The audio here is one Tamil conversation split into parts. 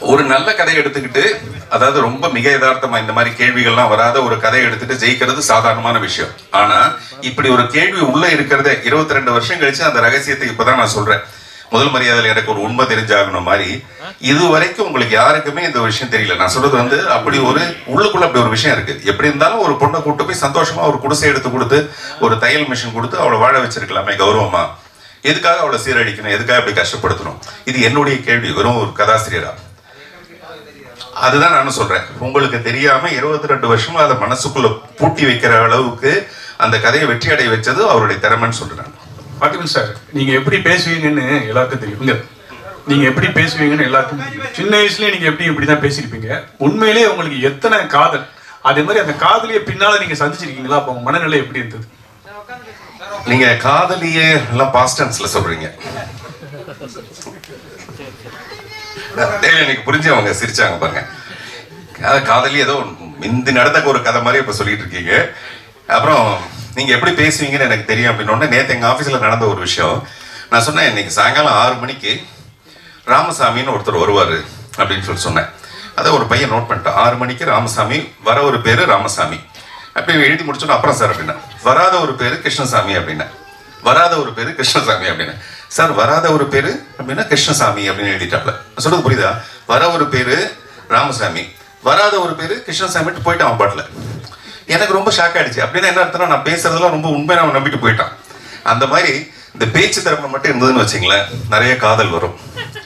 ஒரு நல்ல கதையை எடுத்துக்கிட்டு அதாவது ரொம்ப மிக யதார்த்தமா இந்த மாதிரி கேள்விகள்லாம் வராத ஒரு கதையை எடுத்துட்டு ஜெயிக்கிறது சாதாரணமான விஷயம் ஆனா இப்படி ஒரு கேள்வி உள்ள இருக்கிறதே இருபத்தி ரெண்டு வருஷம் கழிச்சு அந்த ரகசியத்தை இப்பதான் நான் சொல்றேன் முதல் மரியாதையில் எனக்கு ஒரு உண்மை தெரிஞ்சாகணும் மாதிரி இது வரைக்கும் உங்களுக்கு யாருக்குமே இந்த விஷயம் தெரியல நான் சொல்றது வந்து அப்படி ஒரு உள்ளுக்குள்ள அப்படி ஒரு விஷயம் இருக்கு எப்படி இருந்தாலும் ஒரு பொண்ணை கூட்டு போய் சந்தோஷமா ஒரு குடிசை எடுத்து கொடுத்து ஒரு தையல் மிஷின் கொடுத்து அவளை வாழ வச்சிருக்கலாமே கௌரவமா எதுக்காக அவளை சீரழிக்கணும் எதுக்காக இப்படி கஷ்டப்படுத்தணும் இது என்னுடைய கேள்வி வெறும் ஒரு கதாசிரியரா அதுதான் நானும் சொல்றேன் உங்களுக்கு தெரியாம இருபத்தி ரெண்டு வருஷமா அதை மனசுக்குள்ள பூட்டி வைக்கிற அளவுக்கு அந்த கதையை வெற்றி அடைய வச்சது அவருடைய திறமைன்னு சொல்றேன் பார்த்திபன் சார் நீங்க எப்படி பேசுவீங்கன்னு எல்லாருக்கும் தெரியும் இங்க நீங்க எப்படி பேசுவீங்கன்னு எல்லாருக்கும் தெரியும் சின்ன வயசுலயே நீங்க எப்படி இப்படிதான் பேசியிருப்பீங்க உண்மையிலேயே உங்களுக்கு எத்தனை காதல் அதே மாதிரி அந்த காதலிய பின்னால நீங்க சந்திச்சிருக்கீங்களா அப்ப உங்க மனநிலை எப்படி இருந்தது நீங்க காதலியே எல்லாம் பாஸ்டன்ஸ்ல சொல்றீங்க டேய், எனக்கு புரிஞ்சு அவங்க சிரிச்சாங்க பாருங்க அதாவது காதலி ஏதோ இந்த நடந்த ஒரு கதை மாதிரி இப்ப சொல்லிட்டு இருக்கீங்க அப்புறம் நீங்க எப்படி பேசுவீங்கன்னு எனக்கு தெரியும் அப்படின்னு நேத்து எங்க ஆபீஸ்ல நடந்த ஒரு விஷயம் நான் சொன்னேன் இன்னைக்கு சாயங்காலம் ஆறு மணிக்கு ராமசாமின்னு ஒருத்தர் வருவாரு அப்படின்னு சொல்லி சொன்னேன் அதை ஒரு பையன் நோட் பண்ணிட்டான் ஆறு மணிக்கு ராமசாமி வர ஒரு பேரு ராமசாமி அப்படி எழுதி முடிச்சோன்னா அப்புறம் சார் அப்படின்னா வராத ஒரு பேரு கிருஷ்ணசாமி அப்படின்னா வராத ஒரு பேரு கிருஷ்ணசாமி அப்படின்னு சார் வராத ஒரு பேரு அப்படின்னா கிருஷ்ணசாமி அப்படின்னு எழுதிட்டாப்ல நான் சொல்றது புரியுதா வர ஒரு பேரு ராமசாமி வராத ஒரு பேரு கிருஷ்ணசாமிட்டு போயிட்டான் அவன் பாட்டுல எனக்கு ரொம்ப ஷாக் ஆயிடுச்சு அப்படின்னா என்ன அர்த்தம்னா நான் பேசுறதெல்லாம் ரொம்ப உண்மையை அவன் நம்பிட்டு போயிட்டான் அந்த மாதிரி இந்த பேச்சு திறமை மட்டும் இருந்ததுன்னு வச்சுங்களேன் நிறைய காதல் வரும்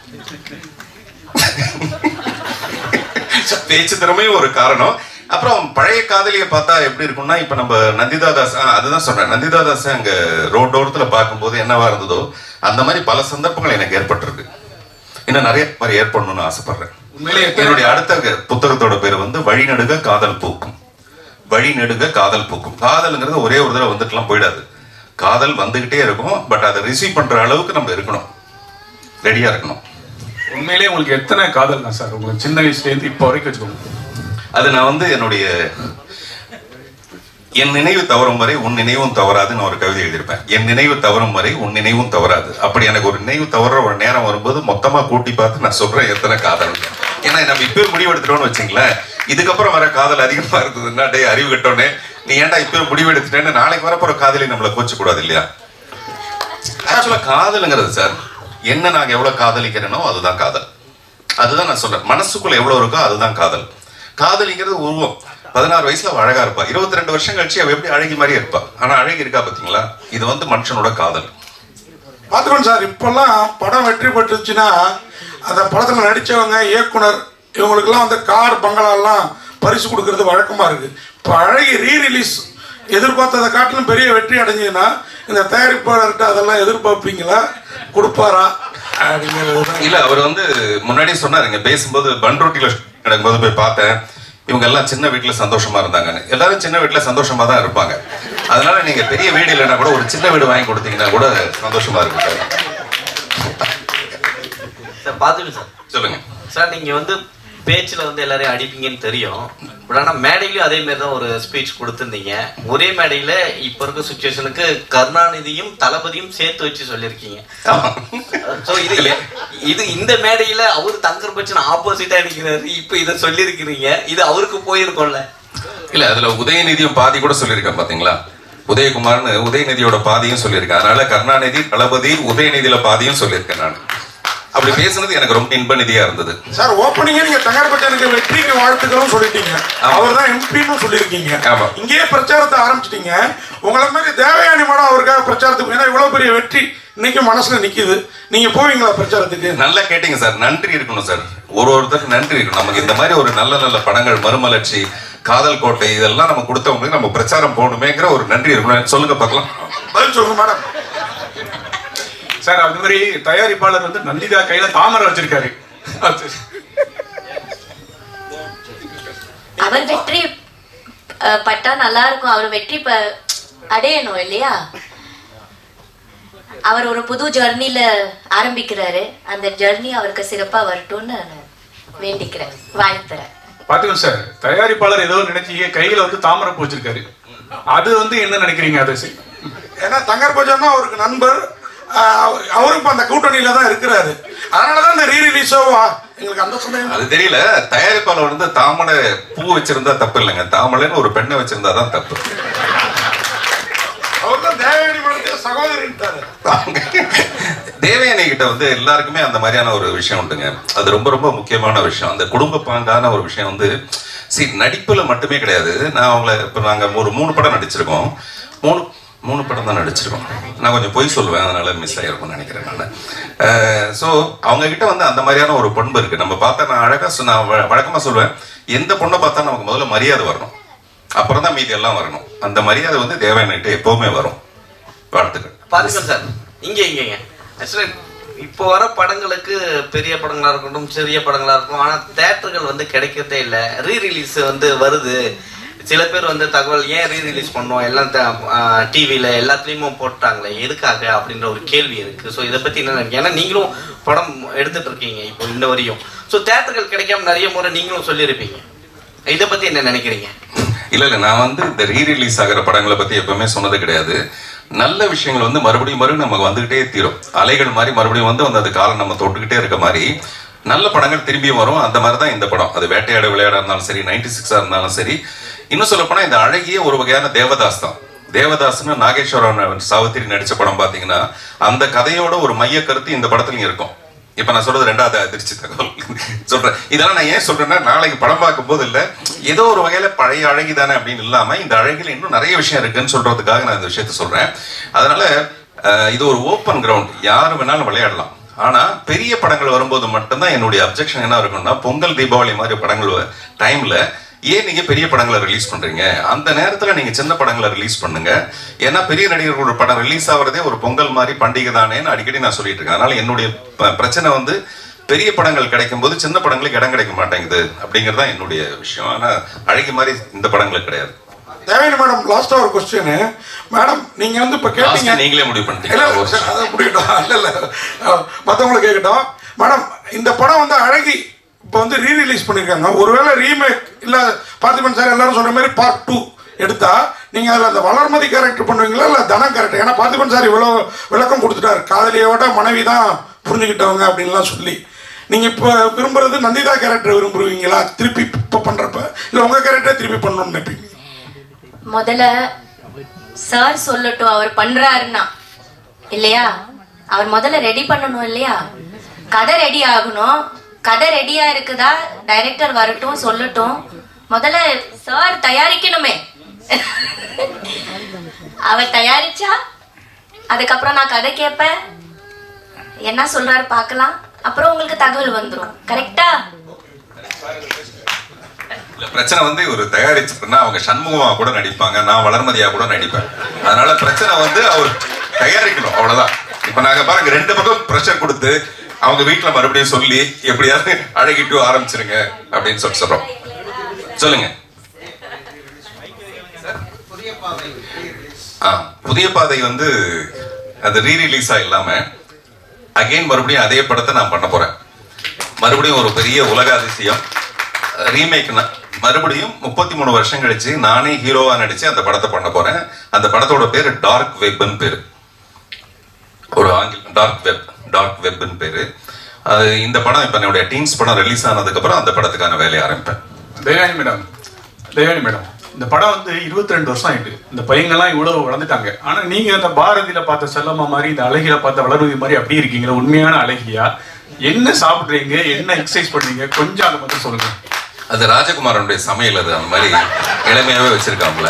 பேச்சு திறமையும் ஒரு காரணம் அப்புறம் பழைய காதலியை பார்த்தா எப்படி இருக்கும்னா இப்ப நம்ம நந்திதா தாஸ் ஆ, அதுதான் சொல்றேன் நந்திதா தாஸ் அங்க ரோட்டோரத்துல பார்க்கும்போது என்னவா இருந்ததோ அந்த மாதிரி பல சந்தர்ப்பங்கள் எனக்கு ஏற்பட்டிருக்கு இன்னும் நிறைய மாதிரி ஏற்படணும்னு ஆசைப்படுறேன் உண்மையிலேயே என்னுடைய அடுத்த புத்தகத்தோட பேர் வந்து வழிநடுக காதல் பூக்கும் வழிநடுக காதல் பூக்கும் காதல்ங்கிறது ஒரே ஒரு தடவை வந்துட்டுலாம் போயிடாது காதல் வந்துகிட்டே இருக்கும் பட் அதை ரிசீவ் பண்ற அளவுக்கு நம்ம இருக்கணும் ரெடியா இருக்கணும் உண்மையிலேயே உங்களுக்கு எத்தனை காதல் தான் சார் உங்களுக்கு சின்ன வயசுல இருந்து இப்போ வரைக்கும் வச்சுக்கோங்க அது நான் வந்து என்னுடைய என் நினைவு தவறும் வரை உன் நினைவும் தவறாதுன்னு ஒரு கவிதை எழுதியிருப்பேன் என் நினைவு தவறும் வரை உன் நினைவும் தவறாது அப்படி எனக்கு ஒரு நினைவு தவற ஒரு நேரம் வரும்போது மொத்தமா கூட்டி பார்த்து நான் சொல்றேன் எத்தனை காதல் ஏன்னா நம்ம இப்பவே முடிவெடுத்துட்டோம்னு வச்சுங்களேன் இதுக்கப்புறம் வர காதல் அதிகமா இருந்ததுன்னா டே அறிவு கட்டோன்னே நீ ஏன்டா இப்பவே முடிவெடுத்துட்டேன்னு நாளைக்கு வரப்போற காதலி நம்மளை கோச்சு கூடாது இல்லையா ஆக்சுவலா காதலுங்கிறது சார் என்ன நான் எவ்வளவு காதலிக்கிறேனோ அதுதான் காதல் அதுதான் நான் சொல்றேன் மனசுக்குள்ள எவ்வளவு இருக்கோ அதுதான் காதல் காதலிங்கிறது உருவம் பதினாறு வயசுல அவ அழகா இருப்பா இருபத்தி ரெண்டு வருஷம் கழிச்சு அவ எப்படி அழகி மாதிரியே இருப்பா ஆனா அழகு இருக்கா பாத்தீங்களா இது வந்து மனுஷனோட காதல் பார்த்துக்கோங்க சார் இப்போல்லாம் படம் வெற்றி பெற்றுச்சுன்னா அந்த படத்தில் நடித்தவங்க இயக்குனர் இவங்களுக்கெல்லாம் வந்து கார் பங்களாலாம் பரிசு கொடுக்கறது வழக்கமாக இருக்குது இப்போ அழகி ரீ ரிலீஸ் எதிர்பார்த்ததை காட்டிலும் பெரிய வெற்றி அடைஞ்சதுன்னா இந்த தயாரிப்பாளர்கிட்ட அதெல்லாம் எதிர்பார்ப்பீங்களா கொடுப்பாரா அப்படிங்கிறது தான் இல்ல அவர் வந்து முன்னாடியே சொன்னாருங்க பேசும்போது பன்ருட்டில நடக்கும்போது போய் பார்த்தேன் இவங்க எல்லாம் சின்ன வீட்டுல சந்தோஷமா இருந்தாங்கன்னு எல்லாரும் சின்ன வீட்டுல சந்தோஷமா தான் இருப்பாங்க அதனால நீங்க பெரிய வீடு இல்லைன்னா கூட ஒரு சின்ன வீடு வாங்கி கொடுத்தீங்கன்னா கூட சந்தோஷமா இருக்கும் சார் சார் பார்த்துட்டு சார் சொல்லுங்க சார் நீங்க வந்து பேச்சில் வந்து எல்லாரையும் அடிப்பீங்கன்னு தெரியும் பட் ஆனால் மேடையிலையும் அதே மாதிரி தான் ஒரு ஸ்பீச் கொடுத்துருந்தீங்க ஒரே மேடையில் இப்போ இருக்க சுச்சுவேஷனுக்கு கருணாநிதியும் தளபதியும் சேர்த்து வச்சு சொல்லியிருக்கீங்க ஆமா. ஸோ இது எ- இது இந்த மேடையில் அவர் தங்கர் பச்சன் ஆப்போசிட்டாக நிற்கிறாரு இப்போ இதை சொல்லியிருக்கிறீங்க இது அவருக்கு போயிருக்கோம்ல இல்ல அதுல உதயநிதியும் பாதி கூட சொல்லியிருக்கேன் பாத்தீங்களா உதயகுமார்னு உதயநிதியோட பாதியும் சொல்லியிருக்கேன் அதனால கருணாநிதி தளபதி உதயநிதியில பாதியும் சொல்லியிருக்கேன் நான் அப்படி பேசுனது எனக்கு ரொம்ப இன்ப நிதியா இருந்தது சார் ஓப்பனிங்கே நீங்கள் தங்கர் பச்சனுக்கு வெற்றிக்கு வாழ்த்துக்களும் சொல்லிட்டீங்க ஆமா. அவர் தான் எம்பின்னு சொல்லியிருக்கீங்க ஆமா. இங்கேயே பிரச்சாரத்தை ஆரம்பிச்சிட்டீங்க உங்களை மாதிரி தேவயானி மேடம் அவருக்காக பிரச்சாரத்துக்கு ஏன்னா இவ்வளோ பெரிய வெற்றி இன்னைக்கு மனசுல நிக்குது நீங்க போவீங்களா பிரச்சாரத்துக்கு நல்லா கேட்டீங்க சார் நன்றி இருக்கணும் சார் ஒரு ஒருத்தருக்கு நன்றி இருக்கணும் நமக்கு இந்த மாதிரி ஒரு நல்ல நல்ல படங்கள் மறுமலர்ச்சி காதல் கோட்டை இதெல்லாம் நம்ம கொடுத்தவங்களுக்கு நம்ம பிரச்சாரம் போகணுமேங்கிற ஒரு நன்றி இருக்கணும் சொல்லுங்க பார்க்கலாம் பதில் சொல்லுங்க மேடம் சார் அது மாதிரி தயாரிப்பாளர் வந்து நந்திதா கையில தாமரை வச்சிருக்காரு அது அவர் வெற்றி அஹ், பட்டா நல்லா இருக்கும் அவர் வெற்றி ப அடையணும் இல்லையா அவர் ஒரு புது ஜர்னில ஆரம்பிக்கிறாரு அந்த ஜர்னி அவருக்கு சிறப்பா வரட்டும்னு நான் வேண்டிக்கிறேன் வாழ்த்துறேன் பாத்துக்கோங்க சார் தயாரிப்பாளர் ஏதோ நினைச்சீங்க கையில வந்து தாமரை பூ வச்சிருக்காரு அது வந்து என்ன நினைக்கிறீங்க அதை செய்- ஏன்னா தங்கர் பஜார்னா அவருக்கு நண்பர் ஆஹ் அவரும் இப்போ அந்த கூட்டணியில தான் இருக்கிறாரு அதனால தான் இந்த ரீ ரிலீஸோ எங்களுக்கு அந்த சந்தேகம் அது தெரியல தயாரிப்பாளர் வந்து தாமரை பூ வச்சிருந்தா தப்பு இல்லைங்க தாமரைன்னு ஒரு பெண்ணை வச்சிருந்தா தான் தப்பு அவர் தான் தேவயானி படத்தில் சகோதரின்ட்டாரு தேவயானி கிட்ட வந்து எல்லாருக்குமே அந்த மாதிரியான ஒரு விஷயம் உண்டுங்க அது ரொம்ப ரொம்ப முக்கியமான விஷயம் அந்த குடும்ப பாங்கான ஒரு விஷயம் வந்து சரி நடிப்புல மட்டுமே கிடையாது நான் அவங்கள இப்போ நாங்கள் ஒரு மூணு படம் நடிச்சிருக்கோம் மூணு மூணு படம் தான் நடிச்சிருக்கோம் நான் கொஞ்சம் பொய் சொல்லுவேன் அதனால மிஸ் ஆகிருக்கும்னு நினைக்கிறேன் நான் ஸோ அவங்க கிட்ட வந்து அந்த மாதிரியான ஒரு பண்பு இருக்கு நம்ம பார்த்தா நான் அழகா சொ- நான் வ- வழக்கமா சொல்லுவேன் எந்த பொண்ணை பார்த்தா நமக்கு முதல்ல மரியாதை வரணும் அப்புறம் தான் மீதி எல்லாம் வரணும் அந்த மரியாதை வந்து தேவயானிகிட்ட எப்பவுமே வரும் வாழ்த்துக்கள் பாத்துக்கோங்க சார் இங்க இங்கங்க ஆக்சுவலி இப்போ வர படங்களுக்கு பெரிய படங்களா இருக்கட்டும் சிறிய படங்களா இருக்கும் ஆனா தேட்டர்கள் வந்து கிடைக்கிறதே இல்லை ரீ ரிலீஸ் வந்து வருது சில பேர் வந்து தகவல் ஏன் ரீ ரிலீஸ் பண்ணோம் எல்லாம் டிவியில எல்லாத்துலேயுமே போட்டாங்களே எதுக்காக அப்படின்ற ஒரு கேள்வி இருக்கு ஸோ இதை பத்தி என்ன நினைக்கிறீங்க ஏன்னா நீங்களும் படம் எடுத்துட்டு இருக்கீங்க இப்போ இன்ன வரையும் ஸோ தேட்டர்கள் கிடைக்காம நிறைய முறை நீங்களும் சொல்லியிருப்பீங்க இதை பத்தி என்ன நினைக்கிறீங்க இல்ல இல்ல நான் வந்து இந்த ரீ ரிலீஸ் ஆகிற படங்களை பத்தி எப்பவுமே சொன்னது கிடையாது நல்ல விஷயங்கள் வந்து மறுபடியும் மறுபடியும் நமக்கு வந்துகிட்டே தீரும் அலைகள் மாதிரி மறுபடியும் வந்து வந்து அது காலம் நம்ம தொட்டுக்கிட்டே இருக்க மாதிரி நல்ல படங்கள் திரும்பியும் வரும் அந்த மாதிரி தான் இந்த படம் அது வேட்டையாட விளையாட இருந்தாலும் சரி நைன்டி சிக்ஸா இருந்தாலும் சரி இன்னும் சொல்ல போனா இந்த அழகிய ஒரு வகையான தேவதாஸ் தான் தேவதாஸ்னு நாகேஸ்வரன் சாவித்திரி நடிச்ச படம் பாத்தீங்கன்னா அந்த கதையோட ஒரு மைய கருத்து இந்த படத்துலயும் இருக்கும் இப்ப நான் சொல்றது ரெண்டாவது அதிர்ச்சி தகவல் சொல்றேன் இதெல்லாம் நான் ஏன் சொல்றேன்னா நாளைக்கு படம் பார்க்கும்போது இல்ல ஏதோ ஒரு வகையில பழைய அழகி தானே அப்படின்னு இல்லாம இந்த அழகில இன்னும் நிறைய விஷயம் இருக்குன்னு சொல்றதுக்காக நான் இந்த விஷயத்த சொல்றேன் அதனால அஹ், இது ஒரு ஓப்பன் கிரவுண்ட் யாரு வேணாலும் விளையாடலாம் ஆனா பெரிய படங்கள் வரும்போது மட்டும்தான் என்னுடைய அப்ஜெக்ஷன் என்ன இருக்கும்னா பொங்கல் தீபாவளி மாதிரி படங்கள் டைம்ல ஏன் நீங்க பெரிய படங்களை ரிலீஸ் பண்றீங்க அந்த நேரத்துல நீங்க சின்ன படங்களை ரிலீஸ் பண்ணுங்க ஏன்னா பெரிய நடிகர்களோட படம் ரிலீஸ் ஆகுறதே ஒரு பொங்கல் மாதிரி பண்டிகை தானேன்னு அடிக்கடி நான் சொல்லிட்டு இருக்கேன் அதனால என்னுடைய ப- பிரச்சனை வந்து பெரிய படங்கள் கிடைக்கும் போது சின்ன படங்களுக்கு இடம் கிடைக்க மாட்டேங்குது அப்படிங்கிறது தான் என்னுடைய விஷயம் ஆனா அழகி மாதிரி இந்த படங்களுக்கு கிடையாது தேவயானி மேடம் லாஸ்டா ஒரு கொஸ்டின் மேடம் நீங்க வந்து இப்ப கேட்டீங்க Last நீங்களே முடிவு இல்ல, பண்ணிட்டீங்களா ஒரு சரி, அதை முடிக்கட்டும் இல்ல இல்ல அஹ், மத்தவங்களை கேட்கட்டும் மேடம் இந்த படம் வந்து அழகி இப்போ வந்து ரீ ரிலீஸ் பண்ணிருக்காங்க ஒருவேளை ரீமேக் இல்ல பார்த்திபன் சார் எல்லாரும் சொல்ற மாதிரி பார்ட் டூ எடுத்தா நீங்க அதுல அந்த வளர்மதி கேரக்டர் பண்ணுவீங்களா இல்ல தனம் கேரக்டர் ஏன்னா பார்த்திபன் சார் இவ்வளவு விளக்கம் கொடுத்துட்டாரு காதலியோட மனைவி தான் புரிஞ்சுக்கிட்டவங்க அப்படின்லாம் சொல்லி நீங்க இப்போ விரும்புறது நந்திதா கேரக்டர் விரும்புவீங்களா திருப்பி இப்போ பண்றப்ப இல்ல உங்க கேரக்டர் திருப்பி பண்ணணும்னு நினைப்பீங்க முதல்ல சார் சொல்லட்டும் அவர் பண்றாருன்னா இல்லையா அவர் முதல்ல ரெடி பண்ணணும் இல்லையா கதை ரெடி ஆகணும் கதை ரெடியா இருக்குதா டைரக்டர் வரட்டும் சொல்லட்டும் முதல்ல சார் தயாரிக்கணுமே அவர் தயாரிச்சா அதுக்கப்புறம் நான் கதை கேட்பேன் என்ன சொல்றாரு பார்க்கலாம் அப்புறம் உங்களுக்கு தகவல் வந்துரும் கரெக்டா இல்ல பிரச்சனை வந்து ஒரு தயாரிச்சிருந்தா அவங்க சண்முகமா கூட நடிப்பாங்க நான் வளர்மதியா கூட நடிப்பேன் அதனால பிரச்சனை வந்து அவர் தயாரிக்கணும் அவ்வளவுதான் இப்ப நாங்க பாருங்க ரெண்டு பக்கம் ப்ரெஷர் கொடுத்து அவங்க வீட்டுல மறுபடியும் சொல்லி எப்படியாவது அழகிட்டு ஆரம்பிச்சிருங்க அப்படின்னு சொல்லி சொல்றோம் சொல்லுங்க ஆ, புதிய பாதை வந்து அது ரீ ரிலீஸா இல்லாம அகைன் மறுபடியும் அதே படத்தை நான் பண்ண போறேன் மறுபடியும் ஒரு பெரிய உலக அதிசயம் ரீமேக் மறுபடியும் முப்பத்தி மூணு வருஷம் கழிச்சு நானே ஹீரோவா நடிச்சு அந்த படத்தை பண்ண போறேன் அந்த படத்தோட பேரு டார்க் வெப்னு பேரு ஒரு ஆங்கில டார்க் வெப் டார்க் வெப்னு பேரு அது இந்த படம் இப்ப என்னுடைய டீன்ஸ் படம் ரிலீஸ் ஆனதுக்கு அப்புறம் அந்த படத்துக்கான வேலையை ஆரம்பிப்பேன் தேவானி மேடம் தேவானி மேடம் இந்த படம் வந்து 22 ரெண்டு வருஷம் ஆயிட்டு இந்த பையங்கெல்லாம் இவ்வளவு வளர்ந்துட்டாங்க ஆனா நீங்க அந்த பாரதியில பார்த்த செல்லம்மா மாதிரி இந்த அழகில பார்த்த வளர்மதி மாதிரி அப்படி இருக்கீங்களா உண்மையான அழகியா என்ன சாப்பிடுறீங்க என்ன எக்ஸசைஸ் பண்றீங்க கொஞ்சம் அதை மட்டும் சொல்லுங்க அது ராஜகுமாரனுடைய சமையல் அது அந்த மாதிரி இளமையாவே வச்சிருக்காங்களே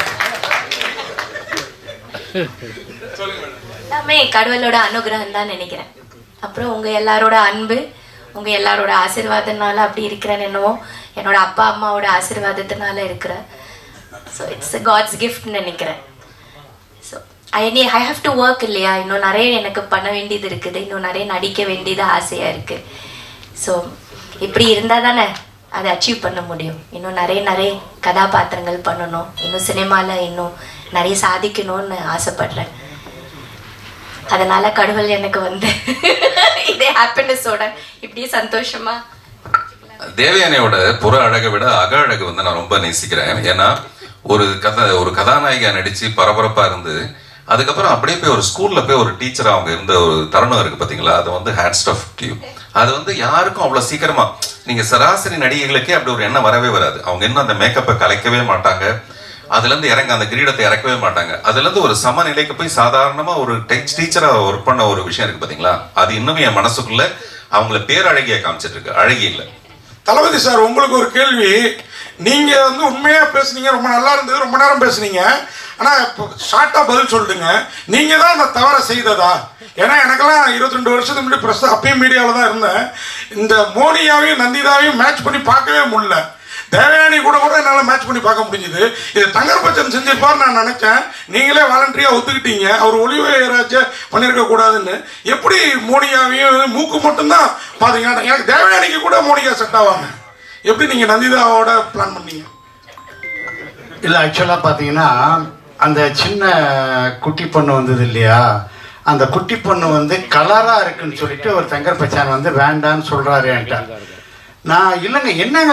எல்லாமே கடவுளோட அனுகிரகம் தான் நினைக்கிறேன் அப்புறம் உங்க எல்லாரோட அன்பு உங்க எல்லாரோட ஆசீர்வாதத்தினால அப்படி இருக்கிறேன் என்னவோ என்னோட அப்பா அம்மாவோட ஆசீர்வாதத்தினால இருக்கிறேன் ஸோ இட்ஸ் காட்ஸ் கிஃப்ட்னு நினைக்கிறேன் ஸோ ஐ நீ ஐ ஹாவ் டு ஒர்க் இல்லையா இன்னும் நிறைய எனக்கு பண்ண வேண்டியது இருக்குது இன்னும் நிறைய நடிக்க வேண்டியது ஆசையாக இருக்குது ஸோ இப்படி இருந்தால் தானே அதை அச்சீவ் பண்ண முடியும் இன்னும் நிறைய நிறைய கதாபாத்திரங்கள் பண்ணணும் இன்னும் சினிமாவில் இன்னும் நிறைய சாதிக்கணும்னு ஆசைப்படுறேன் அதனால கடவுள் எனக்கு வந்து இதே ஹாப்பினஸோட இப்படியே சந்தோஷமா தேவயானியோட புற அழகை விட அக அழகு வந்து நான் ரொம்ப நேசிக்கிறேன் ஏன்னா ஒரு கதை ஒரு கதாநாயகியா நடிச்சு பரபரப்பா இருந்து அதுக்கப்புறம் அப்படியே போய் ஒரு ஸ்கூல்ல போய் ஒரு டீச்சரா அவங்க இருந்த ஒரு தருணம் இருக்கு பாத்தீங்களா அது வந்து ஹேட் ஸ்டஃப் டியூ அது வந்து யாருக்கும் அவ்வளவு சீக்கிரமா நீங்க சராசரி நடிகைகளுக்கே அப்படி ஒரு எண்ணம் வரவே வராது அவங்க இன்னும் அந்த மேக்கப்பை கலைக்கவே மாட்டாங்க அதுல இருந்து இறங்க அந்த கிரீடத்தை இறக்கவே மாட்டாங்க அதுல இருந்து ஒரு சமநிலைக்கு போய் சாதாரணமா ஒரு டெக்ஸ்ட் டீச்சரா ஒர்க் பண்ண ஒரு விஷயம் இருக்கு பாத்தீங்களா அது இன்னும் என் மனசுக்குள்ள அவங்கள பேரழகிய காமிச்சிட்டு இருக்கு அழகி இல்லை தளபதி சார் உங்களுக்கு ஒரு கேள்வி நீங்க வந்து உண்மையா பேசுனீங்க ரொம்ப நல்லா இருந்தது ரொம்ப நேரம் பேசுனீங்க ஆனா இப்போ ஷார்ட்டா பதில் சொல்லிடுங்க நீங்க தான் அந்த தவறை செய்ததா ஏன்னா எனக்கெல்லாம் இருபத்தி ரெண்டு வருஷத்துக்கு முன்னாடி பிரஸ் அப்பயும் மீடியாவில் தான் இருந்தேன் இந்த மோனியாவையும் நந்திதாவையும் மேட்ச் பண்ணி பார்க்கவே முடியல தேவயானி கூட கூட என்னால் மேட்ச் பண்ணி பார்க்க முடிஞ்சுது இது தங்கர் பச்சன் செஞ்சிருப்பார் நான் நினைச்சேன் நீங்களே வாலண்டரியா ஒத்துக்கிட்டீங்க அவர் ஒளிவராஜ பண்ணியிருக்க கூடாதுன்னு எப்படி மோனியாவையும் மூக்கு மட்டும்தான் பார்த்தீங்கன்னா எனக்கு தேவயானிக்கு கூட மோனிகா செட் ஆவாங்க எப்படி நீங்கள் நந்திதாவோட பிளான் பண்ணீங்க இல்லை ஆக்சுவலாக பார்த்தீங்கன்னா அந்த சின்ன குட்டி பொண்ணு வந்தது இல்லையா அந்த குட்டி பொண்ணு வந்து கலராக இருக்குன்னு சொல்லிட்டு ஒரு தங்கர் பச்சான் வந்து வேண்டான்னு சொல்கிறாரு என்கிட்ட நான் இல்லைங்க என்னங்க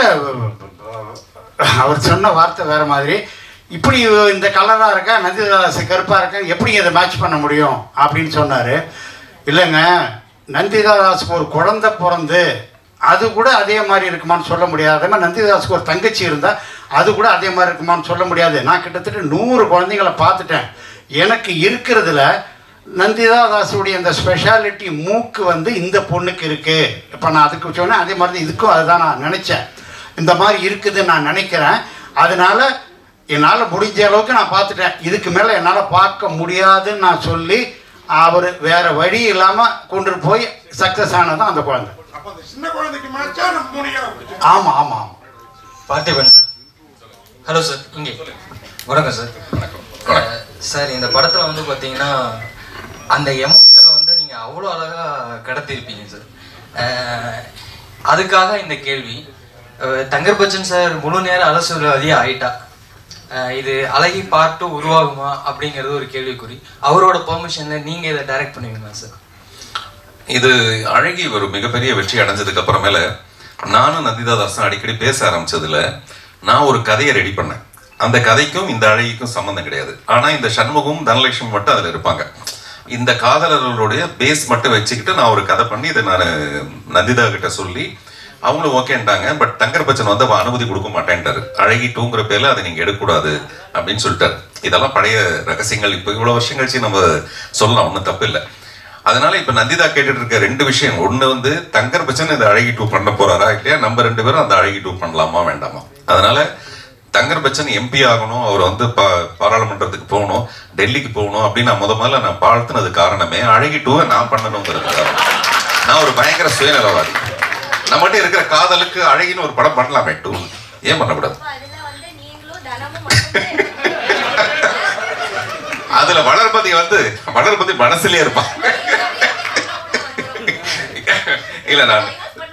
அவர் சொன்ன வார்த்தை வேற மாதிரி இப்படி இந்த கலராக இருக்கா நந்திதாஸ் கருப்பாக இருக்கா எப்படி இதை மேட்ச் பண்ண முடியும் அப்படின்னு சொன்னார் இல்லைங்க நந்திதாஸுக்கு ஒரு குழந்தை பிறந்து அது கூட அதே மாதிரி இருக்குமான்னு சொல்ல முடியாது அதே மாதிரி நந்திதாஸுக்கு ஒரு தங்கச்சி இருந்தால் அது கூட அதே மாதிரி இருக்குமான்னு சொல்ல முடியாது நான் கிட்டத்தட்ட நூறு குழந்தைங்கள பார்த்துட்டேன் எனக்கு இருக்கிறதுல நந்திதா தாஸுடைய இந்த ஸ்பெஷாலிட்டி மூக்கு வந்து இந்த பொண்ணுக்கு இருக்கு இப்போ நான் அதுக்கு சொன்னேன் அதே மாதிரி தான் இதுக்கும் அதுதான் நான் நினச்சேன் இந்த மாதிரி இருக்குதுன்னு நான் நினைக்கிறேன் அதனால என்னால் முடிஞ்ச அளவுக்கு நான் பார்த்துட்டேன் இதுக்கு மேலே என்னால் பார்க்க முடியாதுன்னு நான் சொல்லி அவர் வேற வழி இல்லாமல் கொண்டு போய் சக்ஸஸ் ஆனதான் அந்த குழந்தை அப்போ அந்த சின்ன குழந்தைக்கு மேட்சா நம்ம மோனிகா ஆமாம் ஆமாம் ஆமாம் பார்த்திபன் சார் ஹலோ சார் இங்கே வணக்கம் சார் அஹ், சார் இந்த படத்தில் வந்து பார்த்தீங்கன்னா அந்த எமோஷனலை வந்து நீங்கள் அவ்வளோ அழகாக கடத்திருப்பீங்க சார் அஹ், அதுக்காக இந்த கேள்வி அஹ், தங்கர் பச்சன் சார் முழு நேர அரசியல்வாதியே ஆயிட்டா அஹ், இது அழகி பார்ட்டு உருவாகுமா அப்படிங்கிறது ஒரு கேள்விக்குறி அவரோட பெர்மிஷனில் நீங்கள் இதை டைரக்ட் பண்ணுவீங்களா சார் இது அழகி ஒரு மிகப்பெரிய வெற்றி அடைஞ்சதுக்கு அப்புறமேல நானும் நந்திதா தாஸும் அடிக்கடி பேச ஆரம்பிச்சதுல நான் ஒரு கதையை ரெடி பண்ணேன் அந்த கதைக்கும் இந்த அழகிக்கும் சம்மந்தம் கிடையாது ஆனா இந்த சண்முகம் தனலட்சுமி மட்டும் அதுல இருப்பாங்க இந்த காதலர்களுடைய பேஸ் மட்டும் வச்சுக்கிட்டு நான் ஒரு கதை பண்ணி இதை நான் நந்திதா கிட்ட சொல்லி அவங்களும் ஓகேன்ட்டாங்க பட் தங்கர் பச்சன் வந்து அவன் அனுமதி கொடுக்க மாட்டேன்ட்டாரு அழகி டூங்கிற பேர்ல அதை நீங்க எடுக்கக்கூடாது அப்படின்னு சொல்லிட்டாரு இதெல்லாம் பழைய ரகசியங்கள் இப்போ இவ்வளவு வருஷம் கழிச்சு நம்ம சொல்லலாம் ஒன்றும் தப்பு இல்லை அதனால இப்ப நந்திதா கேட்டுட்டு இருக்க ரெண்டு விஷயம் ஒண்ணு வந்து தங்கர் பச்சன் இந்த அழகி டூ பண்ண போறாரா இல்லையா நம்ம ரெண்டு பேரும் அந்த அழகி டூ பண்ணலாமா வேண்டாமா அதனால தங்கர் பச்சன் எம்பி ஆகணும் அவர் வந்து பா- பாராளுமன்றத்துக்கு போகணும் டெல்லிக்கு போகணும் அப்படின்னு நான் முத முதல்ல நான் வாழ்த்துனது காரணமே அழகி டூவை நான் பண்ணணுங்கிறது நான் ஒரு பயங்கர சுயநலவாதி நம்மகிட்ட இருக்கிற காதலுக்கு அழகின்னு ஒரு படம் பண்ணலாமே டூ ஏன் பண்ணக்கூடாது அதுல வளர்பதி வந்து வளர்பதி மனசுலயே இருப்பான் இல்ல நான்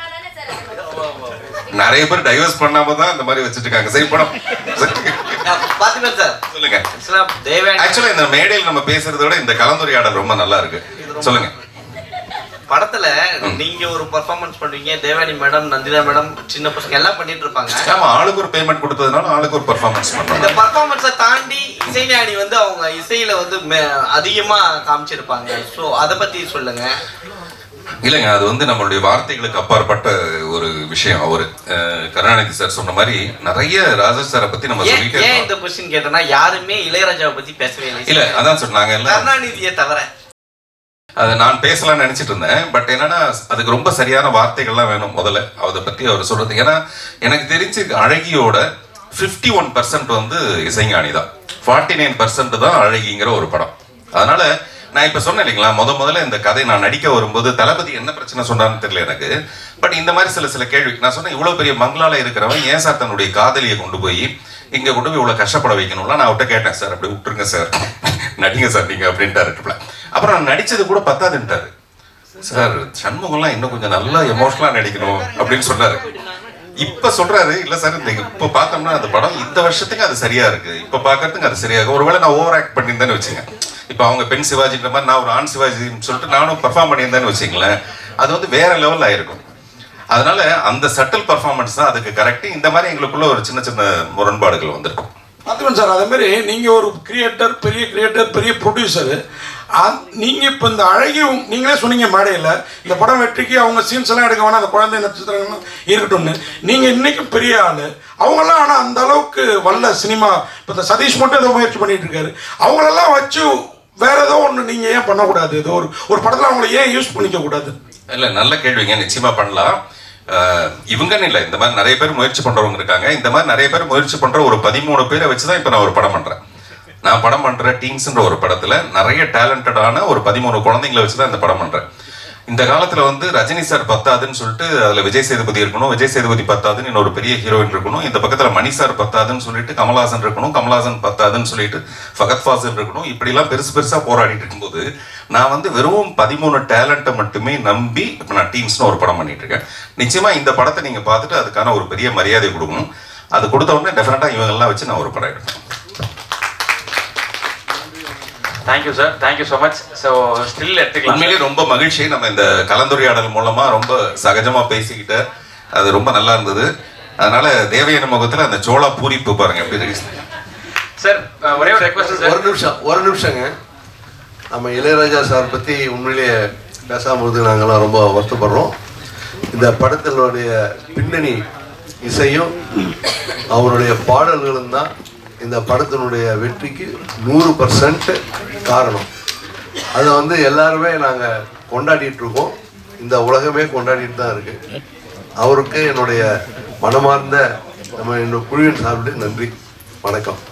நிறைய பேர் டைவர்ஸ் பண்ணாம தான் இந்த மாதிரி வச்சிட்டு இருக்காங்க சரி படம் பார்த்திபன் சார் சொல்லுங்க ஆக்சுவலா தேவயானி ஆக்சுவலா இந்த மேடையில் நம்ம பேசுறதை விட இந்த கலந்துரையாடல் ரொம்ப நல்லா இருக்கு சொல்லுங்க படத்துல நீங்க ஒரு பெர்ஃபார்மன்ஸ் பண்ணுவீங்க தேவானி மேடம் நந்திதா மேடம் சின்ன பசங்க எல்லாம் பண்ணிட்டு இருப்பாங்க ஆமா ஆளுக்கு ஒரு பேமெண்ட் கொடுத்ததுனால ஆளுக்கு ஒரு பெர்ஃபார்மன்ஸ் இந்த பண்றோம் பர்ஃபார்மன்ஸை தாண்டி இசைஞானி வந்து அவங்க இசையில வந்து மே- அதிகமா காமிச்சிருப்பாங்க ஸோ அதை பத்தி சொல்லுங்க இல்லைங்க அது வந்து நம்மளுடைய வார்த்தைகளுக்கு அப்பாற்பட்ட ஒரு விஷயம் அவரு அஹ், கருணாநிதி சார் சொன்ன மாதிரி நிறைய ராஜா சாரை பத்தி நம்ம ஏன் சொல்லிட்டே ஏன் இருக்கோம் இந்த கொஸ்டின் கேட்டேன்னா யாருமே இளையராஜாவை பத்தி பேசவே இல்லை இல்ல அதான் சொன்னாங்க எல்லாம் கருணாநிதியை தவிர அதை நான் பேசலாம்னு நினைச்சிட்டு இருந்தேன் பட் என்னன்னா அதுக்கு ரொம்ப சரியான வார்த்தைகள்லாம் வேணும் முதல்ல அதை பத்தி அவர் சொல்றது ஏன்னா எனக்கு தெரிஞ்சு அழகியோட 51% ஒன் பர்சன்ட் வந்து இசைஞானி தான் ஃபார்ட்டி நைன் பர்சன்ட் தான் அழகிங்கிற ஒரு படம் அதனால நான் இப்ப சொன்னேன் இல்லைங்களா முத முதல்ல இந்த கதை நான் நடிக்க வரும்போது தளபதி என்ன பிரச்சனை சொன்னான்னு தெரியல எனக்கு பட் இந்த மாதிரி சில சில கேள்வி நான் சொன்னேன் இவ்வளவு பெரிய பங்களால இருக்கிறவன் ஏன் சார் தன்னுடைய காதலியை கொண்டு போய் இங்க கொண்டு போய் இவ்வளவு கஷ்டப்பட வைக்கணும்லாம் நான் அவர்கிட்ட கேட்டேன் சார் அப்படி விட்டுருங்க சார் நடிங்க சார் நீங்க அப்படின்ட்டாரு ட்ரிப்ல அப்புறம் நான் நடிச்சது கூட பத்தாதுன்ட்டாரு சார் சண்முகம்லாம் இன்னும் கொஞ்சம் நல்லா எமோஷனலா நடிக்கணும் அப்படின்னு சொன்னாரு இப்ப சொல்றாரு இல்ல சார் இந்த இப்ப பார்த்தோம்னா அந்த படம் இந்த வருஷத்துக்கு அது சரியா இருக்கு இப்ப பாக்குறதுக்கு அது சரியா இருக்கு ஒருவேளை நான் ஓவர் ஆக்ட் பண்ணியிருந்தேன்னு வச்சுங்க இப்ப அவங்க பெண் சிவாஜின்ற மாதிரி நான் ஒரு ஆண் சிவாஜின்னு சொல்லிட்டு நானும் பெர்ஃபார்ம் பண்ணியிருந்தேன்னு வச்சுங்களேன் அது வந்து வேற லெவல்ல ஆயிருக்கும் அதனால அந்த சட்டில் பர்ஃபார்மன்ஸ் தான் அதுக்கு கரெக்ட் இந்த மாதிரி எங்களுக்குள்ள ஒரு சின்ன சின்ன முரண்பாடுகள் வந்திருக்கும் பார்த்துக்கணும் சார் அதே மாதிரி நீங்கள் ஒரு கிரியேட்டர் பெரிய கிரியேட்டர் பெரிய ப்ரொடியூசர் அந்- நீங்க இப்ப இந்த அழகி உம்- நீங்களே சொன்னீங்க மேடையில் இந்த படம் வெற்றிக்கு அவங்க சீன்ஸ் எல்லாம் எடுக்க வேணாம் அந்த குழந்தை நட்சத்திரங்கள்லாம் இருக்கட்டும்னு நீங்க இன்னைக்கும் பெரிய ஆளு அவங்கெல்லாம் ஆனா அந்த அளவுக்கு வல்ல சினிமா இப்போ இந்த சதீஷ் மட்டும் ஏதோ முயற்சி பண்ணிட்டு இருக்காரு அவங்களெல்லாம் வச்சு வேற ஏதோ ஒன்று நீங்க ஏன் பண்ணக்கூடாது ஏதோ ஒரு ஒரு படத்துல அவங்கள ஏன் யூஸ் பண்ணிக்க கூடாது இல்ல நல்ல கேள்விங்க நிச்சயமா பண்ணலாம் அஹ், இவங்கன்னு இல்லை இந்த மாதிரி நிறைய பேர் முயற்சி பண்றவங்க இருக்காங்க இந்த மாதிரி நிறைய பேர் முயற்சி பண்ற ஒரு பதிமூணு பேரை வச்சுதான் இப்ப நான் ஒரு படம் பண்றேன் நான் படம் பண்ற டீம்ஸ்ன்ற ஒரு படத்துல நிறைய டேலண்டடான ஒரு பதிமூணு குழந்தைங்களை வச்சுதான் இந்த படம் பண்றேன் இந்த காலத்துல வந்து ரஜினி சார் பத்தாதுன்னு சொல்லிட்டு அதுல விஜய் சேதுபதி இருக்கணும் விஜய் சேதுபதி பத்தாதுன்னு இன்னொரு பெரிய ஹீரோயின் இருக்கணும் இந்த பக்கத்துல மணி சார் பத்தாதுன்னு சொல்லிட்டு கமல்ஹாசன் இருக்கணும் கமல்ஹாசன் பத்தாதுன்னு சொல்லிட்டு ஃபகத் ஃபாசில் இருக்கணும் இப்படிலாம் பெருசு பெருசா போராடிட்டு இருக்கும்போது நான் வந்து வெறும் பதிமூணு டேலண்ட்டை மட்டுமே நம்பி இப்போ நான் டீம்ஸ்னு ஒரு படம் பண்ணிட்டு இருக்கேன் நிச்சயமா இந்த படத்தை நீங்க பார்த்துட்டு அதுக்கான ஒரு பெரிய மரியாதை கொடுக்கணும் அது கொடுத்த உடனே டெஃபினட்டா இவங்கெல்லாம் வச்சு நான் ஒரு படம் எடுப்பேன் thank you sir thank you so much so still எடுத்துக்கலாம் உண்மையிலேயே ரொம்ப மகிழ்ச்சி நம்ம இந்த கலந்துரையாடல் மூலமா ரொம்ப சகஜமா பேசிக்கிட்டு அது ரொம்ப நல்லா இருந்தது அதனால தேவையான முகத்துல அந்த சோளா பூரிப்பு பாருங்க எப்படி இருக்கு சார் ஒரே ஒரு ரெக்வஸ்ட் சார் ஒரு நிமிஷம் ஒரு நிமிஷங்க நம்ம இளையராஜா சார் பற்றி உண்மையிலேயே பேசாமது நாங்கள்லாம் ரொம்ப வருத்தப்படுறோம் இந்த படத்தினுடைய பின்னணி இசையும் அவருடைய பாடல்களும் தான் இந்த படத்தினுடைய வெற்றிக்கு நூறு பர்சன்ட் காரணம் அதை வந்து எல்லாருமே நாங்கள் கொண்டாடிட்டு இருக்கோம் இந்த உலகமே கொண்டாடிட்டு தான் இருக்கு அவருக்கு என்னுடைய மனமார்ந்த நம்ம என்னோட குழுவின் சார்பில் நன்றி வணக்கம்